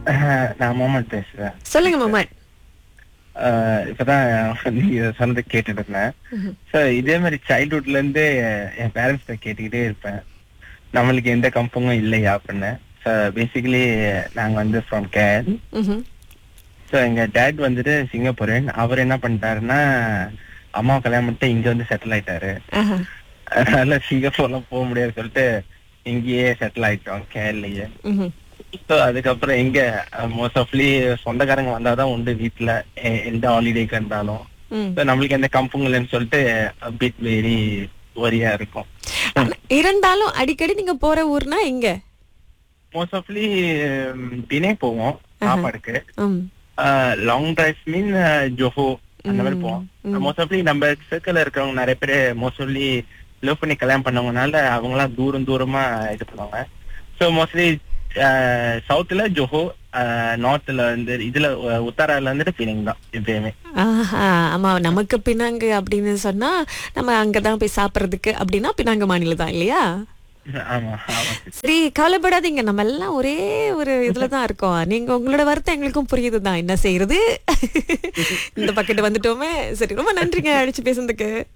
அஹ், நான் மோமன் பேசுறேன் சொல்லுங்க மொமட் அஹ், இப்பதான் நீங்க சொன்னதை கேட்டுட்டு இருந்தேன் சோ இதே மாதிரி சைல்ட்ஹுட்ல இருந்து என் பேரண்ட்ஸ் கேட்டுக்கிட்டே இருப்பேன் நம்மளுக்கு எந்த கம்பமும் இல்லையா அப்படின்னு ஸோ பேசிக்கலி நாங்க வந்து ஃப்ரம் கேர் ம்ஹும். ஸோ எங்க டேட் வந்துட்டு சிங்கப்பூரன் அவர் என்ன பண்ணிட்டாருன்னா அம்மா கல்யாணம் பண்ணிட்டு இங்க வந்து செட்டில் ஆயிட்டாரு ஆஹா. அதனால சிங்கப்பூர்லாம் போக முடியாது சொல்லிட்டு இங்கேயே செட்டில் ஆயிட்டோம் கேரளையே ம்ஹும். ஸோ அதுக்கப்புறம் எங்க மோஸ்ட் ஆஃப்லி சொந்தக்காரங்க வந்தாதான் உண்டு வீட்டுல எ- எந்த ஹாலிடேக்கு இருந்தாலும் ம். So நம்மளுக்கு எந்த கம்பும் இல்லைன்னு சொல்லிட்டு பிட் வெரி ஒரியா இருக்கும் ஆனா, இருந்தாலும் அடிக்கடி நீங்க போற ஊர்னா எங்க மோஸ்ட் ஆஃப்லி பினே போவோம் சாப்பாடுக்கு ம். லாங் டிரைவ் மீன் ஜோஹோ அந்த மாதிரி போவோம் மோஸ்ட் ஆஃப்லி நம்ம சர்க்கிள் இருக்கிறவங்க நிறைய பேர் மோஸ்ட் ஆஃப்லி லவ் பண்ணி கல்யாணம் பண்ணவங்கனால அவங்க எல்லாம் தூரம் தூரமா இது பண்ணுவாங்க ஸோ மோஸ்ட்லி சவுத்துல ஜோஹோ நார்த்ல வந்து இதுல அஹ், உத்தரால வந்துட்டு பினிங் தான் எப்பயுமே ஆஹா ஆமா நமக்கு பினாங்கு அப்படின்னு சொன்னா நம்ம அங்கதான் போய் சாப்பிடுறதுக்கு அப்படின்னா பினாங்கு மாநிலம் தான் இல்லையா ஆமா ஆமா சரி கவலைப்படாதீங்க நம்ம எல்லாம் ஒரே ஒரு இதுல தான் இருக்கோம் நீங்க உங்களோட வருத்தம் எங்களுக்கும் புரியுது தான் என்ன செய்யறது இந்த பக்கெட் வந்துட்டோமே சரி ரொம்ப நன்றிங்க அடிச்சு பேசுனதுக்கு